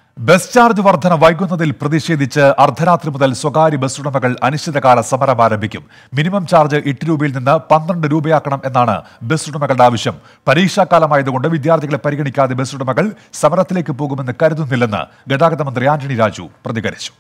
bus charge വർധന വൈകുന്നതിൽ പ്രതിഷേധിച്ച് അർദ്ധരാത്രി മുതൽ സ്വകാര്യ ബസ് ഉടമകൾ അനിശ്ചിതകാല സമരം ആരംഭിക്കും മിനിമം ചാർജ് എട്ട് രൂപയിൽ നിന്ന് പന്ത്രണ്ട് രൂപയാക്കണം എന്നാണ് ബസ് ഉടമകളുടെ ആവശ്യം പരീക്ഷാകാലമായതുകൊണ്ട് വിദ്യാർത്ഥികളെ പരിഗണിക്കാതെ ബസ് ഉടമകൾ സമരത്തിലേക്ക് പോകുമെന്ന് കരുതുന്നില്ലെന്ന് ഗതാഗത മന്ത്രി ആന്റണി രാജു പ്രതികരിച്ചു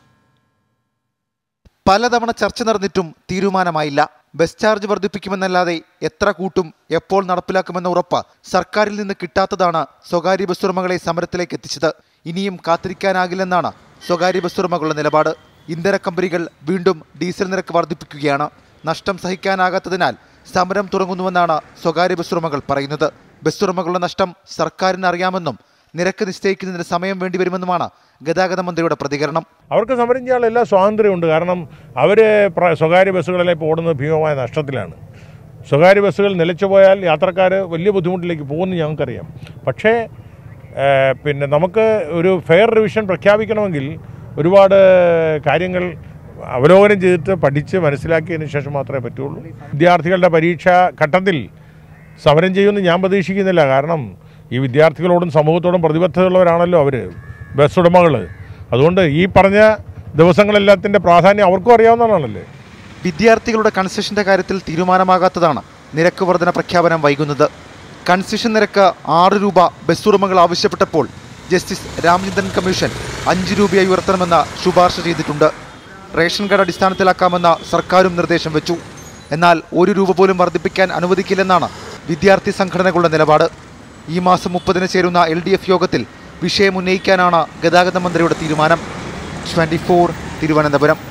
പലതവണ ചർച്ച നടന്നിട്ടും തീരുമാനമായില്ല ബസ് ചാർജ് വർദ്ധിപ്പിക്കുമെന്നല്ലാതെ എത്ര കൂട്ടും എപ്പോൾ നടപ്പിലാക്കുമെന്ന ഉറപ്പ് സർക്കാരിൽ നിന്ന് കിട്ടാത്തതാണ് സ്വകാര്യ ബസ് ഉടമകളെ സമരത്തിലേക്ക് എത്തിച്ചത് ഇനിയും കാത്തിരിക്കാനാകില്ലെന്നാണ് സ്വകാര്യ ബസ് ഉടമകളുടെ നിലപാട് ഇന്ധന കമ്പനികൾ വീണ്ടും ഡീസൽ നിരക്ക് വർദ്ധിപ്പിക്കുകയാണ് നഷ്ടം സഹിക്കാനാകാത്തതിനാൽ സമരം തുടങ്ങുന്നുവെന്നാണ് സ്വകാര്യ ബസ് ഉടമകൾ പറയുന്നത് ബസ് ഉടമകളുടെ നഷ്ടം സർക്കാരിന് അറിയാമെന്നും നിരക്ക് നിശ്ചയിക്കുന്നതിന് സമയം വേണ്ടിവരുമെന്നുമാണ് ഗതാഗത മന്ത്രിയുടെ പ്രതികരണം അവർക്ക് സമരം ചെയ്യാനുള്ള എല്ലാ സ്വാതന്ത്ര്യമുണ്ട് കാരണം അവർ സ്വകാര്യ ബസ്സുകളിലെ ഇപ്പോൾ ഓടുന്നത് ഭീമമായ നഷ്ടത്തിലാണ് സ്വകാര്യ ബസ്സുകൾ നിലച്ചു പോയാൽ യാത്രക്കാർ വലിയ ബുദ്ധിമുട്ടിലേക്ക് പോകുമെന്ന് ഞങ്ങൾക്കറിയാം പക്ഷേ ഏഹ്, പിന്നെ നമുക്ക് ഒരു ഫെയർ റിവിഷൻ പ്രഖ്യാപിക്കണമെങ്കിൽ ഒരുപാട് കാര്യങ്ങൾ അവലോകനം ചെയ്തിട്ട് പഠിച്ച് മനസ്സിലാക്കിയതിന് ശേഷം മാത്രമേ പറ്റുള്ളൂ വിദ്യാർത്ഥികളുടെ പരീക്ഷാ ഘട്ടത്തിൽ സമരം ചെയ്യുമെന്ന് ഞാൻ പ്രതീക്ഷിക്കുന്നില്ല കാരണം ഈ വിദ്യാർത്ഥികളോടും സമൂഹത്തോടും പ്രതിബദ്ധതയുള്ളവരാണല്ലോ അവർ ബസ് ഉടമകൾ അതുകൊണ്ട് ഈ പറഞ്ഞ ദിവസങ്ങളെല്ലാത്തിൻ്റെ പ്രാധാന്യം അവർക്കും അറിയാവുന്നതാണല്ലേ വിദ്യാർത്ഥികളുടെ കൺസെഷന്റെ കാര്യത്തിൽ തീരുമാനമാകാത്തതാണ് നിരക്ക് വർധന പ്രഖ്യാപനം വൈകുന്നത് കൺസെഷൻ നിരക്ക് ആറ് രൂപ ബസ് ഉടമകൾ ആവശ്യപ്പെട്ടപ്പോൾ ജസ്റ്റിസ് രാമചന്ദ്രൻ കമ്മീഷൻ അഞ്ച് രൂപയായി ഉയർത്തണമെന്ന് ശുപാർശ ചെയ്തിട്ടുണ്ട് റേഷൻ കാർഡ് അടിസ്ഥാനത്തിലാക്കാമെന്ന സർക്കാരും നിർദ്ദേശം വെച്ചു എന്നാൽ ഒരു രൂപ പോലും വർദ്ധിപ്പിക്കാൻ അനുവദിക്കില്ലെന്നാണ് വിദ്യാർത്ഥി സംഘടനകളുടെ നിലപാട് ഈ മാസം മുപ്പതിന് ചേരുന്ന എൽ ഡി എഫ് യോഗത്തിൽ വിഷയം ഉന്നയിക്കാനാണ് ഗതാഗത മന്ത്രിയുടെ തീരുമാനം ട്വന്റി തിരുവനന്തപുരം